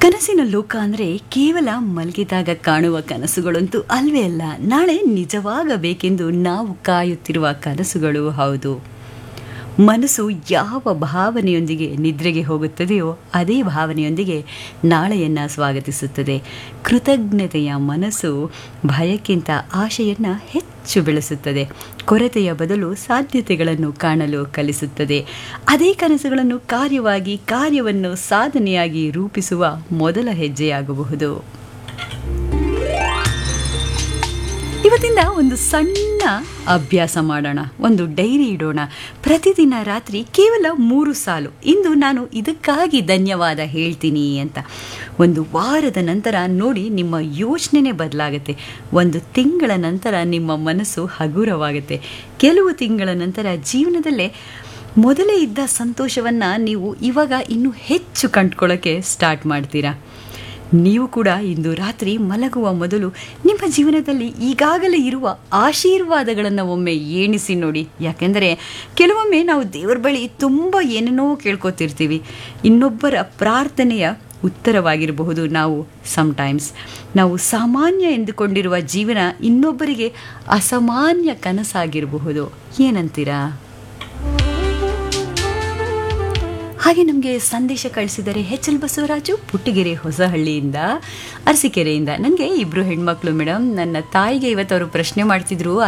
ಕನಸಿನ ಲೋಕ ಅಂದರೆ ಕೇವಲ ಮಲಗಿದಾಗ ಕಾಣುವ ಕನಸುಗಳಂತೂ ಅಲ್ವೇ ಅಲ್ಲ ನಾಳೆ ನಿಜವಾಗಬೇಕೆಂದು ನಾವು ಕಾಯುತ್ತಿರುವ ಕನಸುಗಳು ಹೌದು ಮನಸ್ಸು ಯಾವ ಭಾವನೆಯೊಂದಿಗೆ ನಿದ್ರೆಗೆ ಹೋಗುತ್ತದೆಯೋ ಅದೇ ಭಾವನೆಯೊಂದಿಗೆ ನಾಳೆಯನ್ನು ಸ್ವಾಗತಿಸುತ್ತದೆ ಕೃತಜ್ಞತೆಯ ಮನಸ್ಸು ಭಯಕ್ಕಿಂತ ಆಶೆಯನ್ನು ಹೆಚ್ಚು ಬೆಳೆಸುತ್ತದೆ ಕೊರತೆಯ ಬದಲು ಸಾಧ್ಯತೆಗಳನ್ನು ಕಾಣಲು ಕಲಿಸುತ್ತದೆ ಅದೇ ಕನಸುಗಳನ್ನು ಕಾರ್ಯವಾಗಿ ಕಾರ್ಯವನ್ನು ಸಾಧನೆಯಾಗಿ ರೂಪಿಸುವ ಮೊದಲ ಹೆಜ್ಜೆಯಾಗಬಹುದು ಇವತ್ತಿಂದ ಒಂದು ಸಣ್ಣ ಅಭ್ಯಾಸ ಮಾಡೋಣ ಒಂದು ಡೈರಿ ಇಡೋಣ ಪ್ರತಿದಿನ ರಾತ್ರಿ ಕೇವಲ ಮೂರು ಸಾಲು ಇಂದು ನಾನು ಇದಕ್ಕಾಗಿ ಧನ್ಯವಾದ ಹೇಳ್ತೀನಿ ಅಂತ ಒಂದು ವಾರದ ನಂತರ ನೋಡಿ ನಿಮ್ಮ ಯೋಚನೆನೇ ಬದಲಾಗುತ್ತೆ ಒಂದು ತಿಂಗಳ ನಂತರ ನಿಮ್ಮ ಮನಸ್ಸು ಹಗುರವಾಗುತ್ತೆ ಕೆಲವು ತಿಂಗಳ ನಂತರ ಜೀವನದಲ್ಲೇ ಮೊದಲೇ ಇದ್ದ ಸಂತೋಷವನ್ನು ನೀವು ಇವಾಗ ಇನ್ನೂ ಹೆಚ್ಚು ಕಂಡ್ಕೊಳ್ಳೋಕ್ಕೆ ಸ್ಟಾರ್ಟ್ ಮಾಡ್ತೀರಾ ನೀವು ಕೂಡ ಇಂದು ರಾತ್ರಿ ಮಲಗುವ ಮೊದಲು ನಿಮ್ಮ ಜೀವನದಲ್ಲಿ ಈಗಾಗಲೇ ಇರುವ ಆಶೀರ್ವಾದಗಳನ್ನು ಒಮ್ಮೆ ಎಣಿಸಿ ನೋಡಿ ಯಾಕೆಂದರೆ ಕೆಲವೊಮ್ಮೆ ನಾವು ದೇವರ ಬಳಿ ತುಂಬ ಏನೇನೋ ಕೇಳ್ಕೊತಿರ್ತೀವಿ ಇನ್ನೊಬ್ಬರ ಪ್ರಾರ್ಥನೆಯ ಉತ್ತರವಾಗಿರಬಹುದು ನಾವು ಸಮ್ಟೈಮ್ಸ್ ನಾವು ಸಾಮಾನ್ಯ ಎಂದುಕೊಂಡಿರುವ ಜೀವನ ಇನ್ನೊಬ್ಬರಿಗೆ ಅಸಾಮಾನ್ಯ ಕನಸಾಗಿರಬಹುದು ಏನಂತೀರಾ ಹಾಗೆ ನಮಗೆ ಸಂದೇಶ ಕಳಿಸಿದರೆ ಎಚ್ ಎಲ್ ಬಸವರಾಜು ಪುಟ್ಟಿಗೆರೆ ಹೊಸಹಳ್ಳಿಯಿಂದ ಅರಸೀಕೆರೆಯಿಂದ ನನಗೆ ಇಬ್ಬರು ಹೆಣ್ಮಕ್ಳು ಮೇಡಮ್ ನನ್ನ ತಾಯಿಗೆ ಇವತ್ತು ಅವರು ಪ್ರಶ್ನೆ ಮಾಡ್ತಿದ್ರು